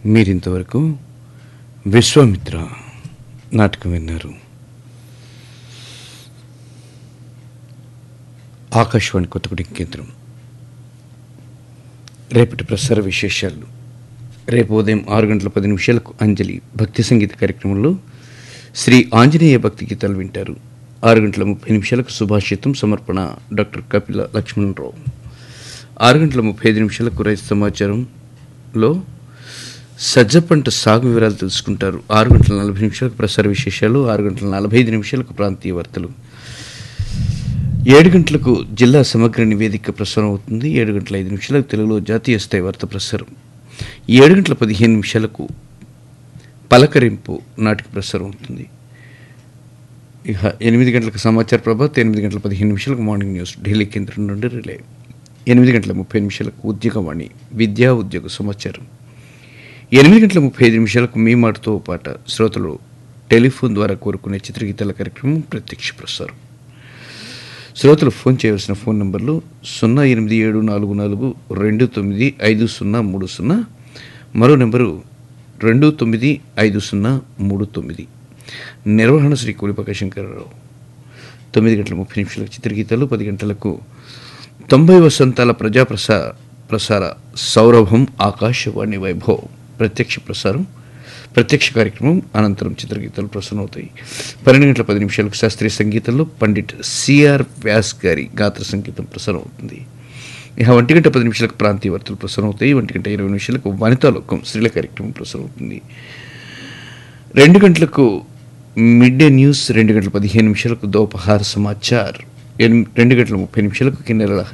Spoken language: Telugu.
మీరింతవరకు విశ్వామిత్ర నాటకం విన్నారు ఆకాశవాణి కొత్తగూడెం కేంద్రం రేపటి ప్రసార విశేషాలు రేపు ఉదయం ఆరు గంటల పది నిమిషాలకు అంజలి భక్తి సంగీత కార్యక్రమంలో శ్రీ ఆంజనేయ భక్తి గీతాలు వింటారు ఆరు గంటల ముప్పై నిమిషాలకు సుభాషితం సమర్పణ డాక్టర్ కపిల లక్ష్మణరావు ఆరు గంటల ముప్పై ఐదు నిమిషాలకు రైతు సమాచారంలో సజ్జ పంట సాగు వివరాలు తెలుసుకుంటారు ఆరు గంటల నలభై నిమిషాలకు ప్రసార విశేషాలు ఆరు గంటల నలభై ఐదు నిమిషాలకు ప్రాంతీయ వార్తలు ఏడు గంటలకు జిల్లా సమగ్ర నివేదిక ప్రసారం అవుతుంది ఏడు గంటల ఐదు నిమిషాలకు తెలుగులో జాతీయ స్థాయి వార్త ప్రసారం ఏడు గంటల పదిహేను నిమిషాలకు పలకరింపు నాటిక ప్రసారం అవుతుంది ఇక ఎనిమిది గంటలకు సమాచార ప్రభాత్ ఎనిమిది గంటల పదిహేను నిమిషాలకు మార్నింగ్ న్యూస్ ఢిల్లీ కేంద్రం నుండి రిలే ఎనిమిది గంటల ముప్పై నిమిషాలకు ఉద్యోగవాణి విద్యా ఉద్యోగ సమాచారం ఎనిమిది గంటల ముప్పై ఐదు నిమిషాలకు మీ మాటతో పాట శ్రోతలు టెలిఫోన్ ద్వారా కోరుకునే చిత్రగీతాల కార్యక్రమం ప్రత్యక్ష ప్రసారం శ్రోతలు ఫోన్ చేయవలసిన ఫోన్ నంబర్లు సున్నా ఎనిమిది ఏడు నాలుగు నాలుగు రెండు తొమ్మిది ఐదు సున్నా మూడు సున్నా మరో నెంబరు రెండు తొమ్మిది ఐదు సున్నా మూడు తొమ్మిది నిర్వహణ శ్రీ కూలిపక శంకరరావు తొమ్మిది గంటల ముప్పై నిమిషాలకు చిత్రగీతాలు పది గంటలకు తొంభై వసంతాల ప్రజా ప్రసా ప్రసార సౌరభం ఆకాశవాణి వైభవ్ ప్రత్యక్ష ప్రసారం ప్రత్యక్ష కార్యక్రమం అనంతరం చిత్రగీతాలు ప్రసారం అవుతాయి పన్నెండు గంటల పది నిమిషాలకు శాస్త్రీయ సంగీతంలో పండిట్ సిఆర్ వ్యాస్ గారి గాత్ర సంగీతం ప్రసారం అవుతుంది ఇక ఒంటి గంట పది నిమిషాలకు ప్రాంతీయ వార్తలు ప్రసారం అవుతాయి ఒంటి గంట ఇరవై నిమిషాలకు వనితాలోకం స్త్రీల కార్యక్రమం ప్రసారం అవుతుంది రెండు గంటలకు మిడ్ డే న్యూస్ రెండు గంటల పదిహేను నిమిషాలకు దోపహార సమాచార్ ఎనిమి- రెండు గంటల ముప్పై నిమిషాలకు కిన్నెరల